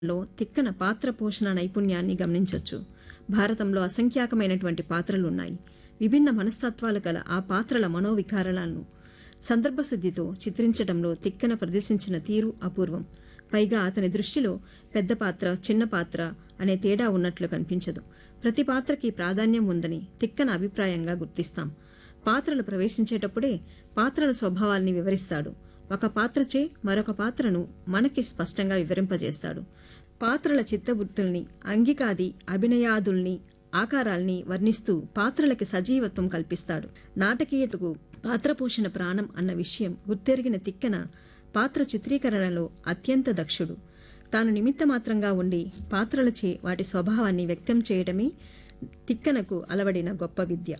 లో తిక్కన పాత్ర పోషణ నైపుణ్యాన్ని గమనించవచ్చు భారతంలో అసంఖ్యాకమైనటువంటి పాత్రలు ఉన్నాయి విభిన్న మనస్తత్వాలు గల ఆ పాత్రల మనోవికారాలను సందర్భశుద్ధితో చిత్రించడంలో తిక్కన ప్రదర్శించిన తీరు అపూర్వం పైగా అతని దృష్టిలో పెద్ద పాత్ర చిన్న పాత్ర అనే తేడా ఉన్నట్లు కనిపించదు ప్రతి పాత్రకి ప్రాధాన్యం ఉందని తిక్కన అభిప్రాయంగా గుర్తిస్తాం పాత్రలు ప్రవేశించేటప్పుడే పాత్రల స్వభావాల్ని వివరిస్తాడు ఒక పాత్రచే మరొక పాత్రను మనకి స్పష్టంగా వివరింపజేస్తాడు పాత్రల చిత్తవృత్తుల్ని అంగికాది అభినయాదుల్ని ఆకారాల్ని వర్ణిస్తూ పాత్రలకి సజీవత్వం కల్పిస్తాడు నాటకీయతకు పాత్రపోషణ ప్రాణం అన్న విషయం గుర్తెరిగిన తిక్కన పాత్ర చిత్రీకరణలో అత్యంత దక్షుడు తాను నిమిత్తమాత్రంగా ఉండి పాత్రలచే వాటి స్వభావాన్ని వ్యక్తం చేయడమే తిక్కనకు అలవడిన గొప్ప విద్య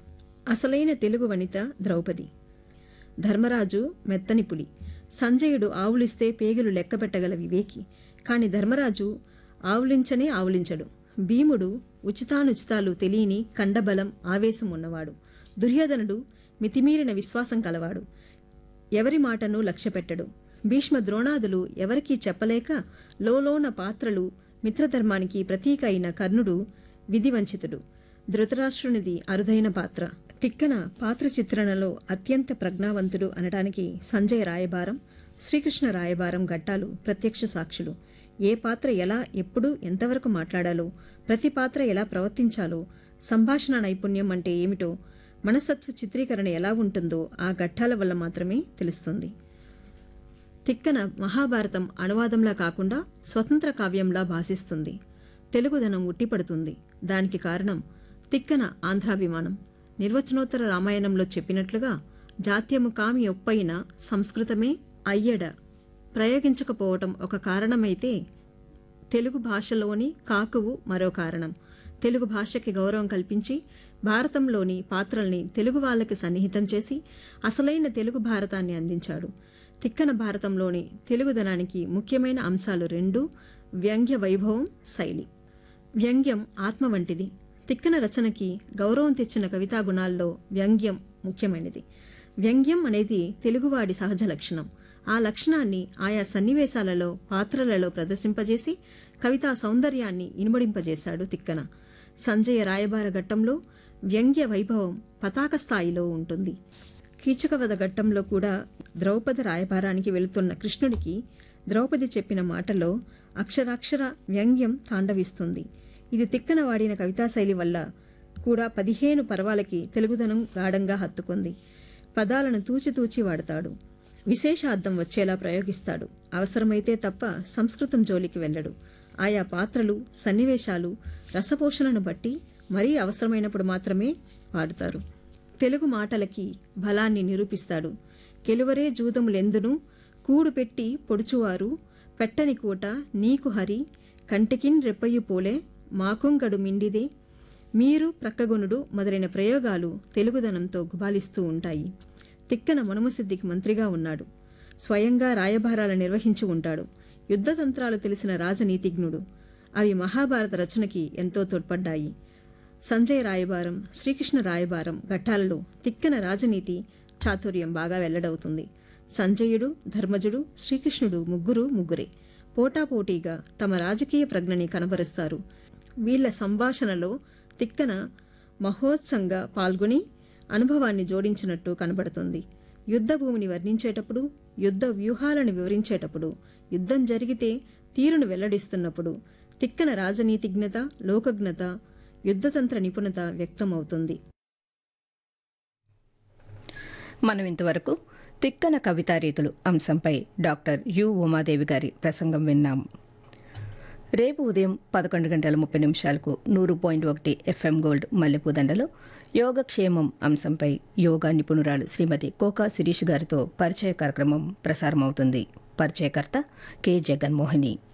అసలైన తెలుగు వనిత ద్రౌపది ధర్మరాజు మెత్తని పులి సంజయుడు ఆవులిస్తే పేగులు లెక్కపెట్టగల వివేకి కాని ధర్మరాజు ఆవులించనే ఆవులించడు భీముడు ఉచితానుచితాలు తెలియని కండబలం ఆవేశం ఉన్నవాడు దుర్యోధనుడు మితిమీరిన విశ్వాసం కలవాడు ఎవరి మాటను లక్ష్యపెట్టడు భీష్మ ద్రోణాదులు ఎవరికీ చెప్పలేక లోలోన పాత్రలు మిత్రధర్మానికి ప్రతీక అయిన కర్ణుడు విధివంచితుడు ధృతరాష్ట్రునిది అరుదైన పాత్ర తిక్కన పాత్ర చిత్రణలో అత్యంత ప్రజ్ఞావంతుడు అనడానికి సంజయ్ రాయబారం శ్రీకృష్ణ రాయబారం ఘట్టాలు ప్రత్యక్ష సాక్షులు ఏ పాత్ర ఎలా ఎప్పుడు ఎంతవరకు మాట్లాడాలో ప్రతి పాత్ర ఎలా ప్రవర్తించాలో సంభాషణ నైపుణ్యం అంటే ఏమిటో మనస్తత్వ చిత్రీకరణ ఎలా ఉంటుందో ఆ ఘట్టాల వల్ల మాత్రమే తెలుస్తుంది తిక్కన మహాభారతం అనువాదంలా కాకుండా స్వతంత్ర కావ్యంలా భాసిస్తుంది తెలుగుదనం ఉట్టిపడుతుంది దానికి కారణం తిక్కన ఆంధ్రాభిమానం నిర్వచనోత్తర రామాయణంలో చెప్పినట్లుగా జాత్యము కామి ఒప్పైన సంస్కృతమే అయ్యడ ప్రయోగించకపోవటం ఒక కారణమైతే తెలుగు భాషలోని కాకువు మరో కారణం తెలుగు భాషకి గౌరవం కల్పించి భారతంలోని పాత్రల్ని తెలుగు వాళ్ళకి సన్నిహితం చేసి అసలైన తెలుగు భారతాన్ని అందించాడు తిక్కన భారతంలోని తెలుగుదనానికి ముఖ్యమైన అంశాలు రెండు వ్యంగ్య వైభవం శైలి వ్యంగ్యం ఆత్మ వంటిది తిక్కన రచనకి గౌరవం తెచ్చిన కవితా గుణాల్లో వ్యంగ్యం ముఖ్యమైనది వ్యంగ్యం అనేది తెలుగువాడి సహజ లక్షణం ఆ లక్షణాన్ని ఆయా సన్నివేశాలలో పాత్రలలో ప్రదర్శింపజేసి కవితా సౌందర్యాన్ని ఇనుమడింపజేశాడు తిక్కన సంజయ రాయబార ఘట్టంలో వ్యంగ్య వైభవం పతాక స్థాయిలో ఉంటుంది కీచకవధ ఘట్టంలో కూడా ద్రౌపది రాయబారానికి వెళుతున్న కృష్ణుడికి ద్రౌపది చెప్పిన మాటలో అక్షరాక్షర వ్యంగ్యం తాండవిస్తుంది ఇది తిక్కన వాడిన కవితాశైలి వల్ల కూడా పదిహేను పర్వాలకి తెలుగుదనం గాఢంగా హత్తుకుంది పదాలను తూచితూచి వాడతాడు విశేషార్థం వచ్చేలా ప్రయోగిస్తాడు అవసరమైతే తప్ప సంస్కృతం జోలికి వెళ్ళడు ఆయా పాత్రలు సన్నివేశాలు రసపోషణను బట్టి మరీ అవసరమైనప్పుడు మాత్రమే వాడుతారు తెలుగు మాటలకి బలాన్ని నిరూపిస్తాడు కెలువరే జూదములెందును కూడు పెట్టి పొడుచువారు పెట్టని కూట నీకు హరి కంటికిన్ రెప్పయ్యి పోలే మాకుంగడు మిండిదే మీరు ప్రక్కగొనుడు మొదలైన ప్రయోగాలు తెలుగుదనంతో గుబాలిస్తూ ఉంటాయి తిక్కన మనుమసిద్ధికి మంత్రిగా ఉన్నాడు స్వయంగా రాయబారాలు నిర్వహించి ఉంటాడు యుద్ధతంత్రాలు తెలిసిన రాజనీతిజ్ఞుడు అవి మహాభారత రచనకి ఎంతో తోడ్పడ్డాయి సంజయ్ రాయబారం శ్రీకృష్ణ రాయబారం ఘట్టాలలో తిక్కన రాజనీతి చాతుర్యం బాగా వెల్లడవుతుంది సంజయుడు ధర్మజుడు శ్రీకృష్ణుడు ముగ్గురు ముగ్గురే పోటాపోటీగా తమ రాజకీయ ప్రజ్ఞని కనబరుస్తారు వీళ్ల సంభాషణలో తిక్కన మహోత్సంగా పాల్గొని అనుభవాన్ని జోడించినట్టు కనబడుతుంది యుద్ధ భూమిని వర్ణించేటప్పుడు యుద్ధ వ్యూహాలను వివరించేటప్పుడు యుద్ధం జరిగితే తీరును వెల్లడిస్తున్నప్పుడు తిక్కన రాజనీతిజ్ఞత లోకజ్ఞత యుద్ధతంత్ర నిపుణత వ్యక్తమవుతుంది మనం ఇంతవరకు తిక్కన కవితా రీతులు అంశంపై డాక్టర్ యు ఉమాదేవి గారి ప్రసంగం విన్నాం రేపు ఉదయం పదకొండు గంటల ముప్పై నిమిషాలకు నూరు పాయింట్ ఒకటి ఎఫ్ఎం గోల్డ్ మల్లెపూదండలో యోగక్షేమం అంశంపై యోగా నిపుణురాలు శ్రీమతి కోకా శిరీష్ గారితో పరిచయ కార్యక్రమం ప్రసారమవుతుంది పరిచయకర్త కె జగన్మోహిని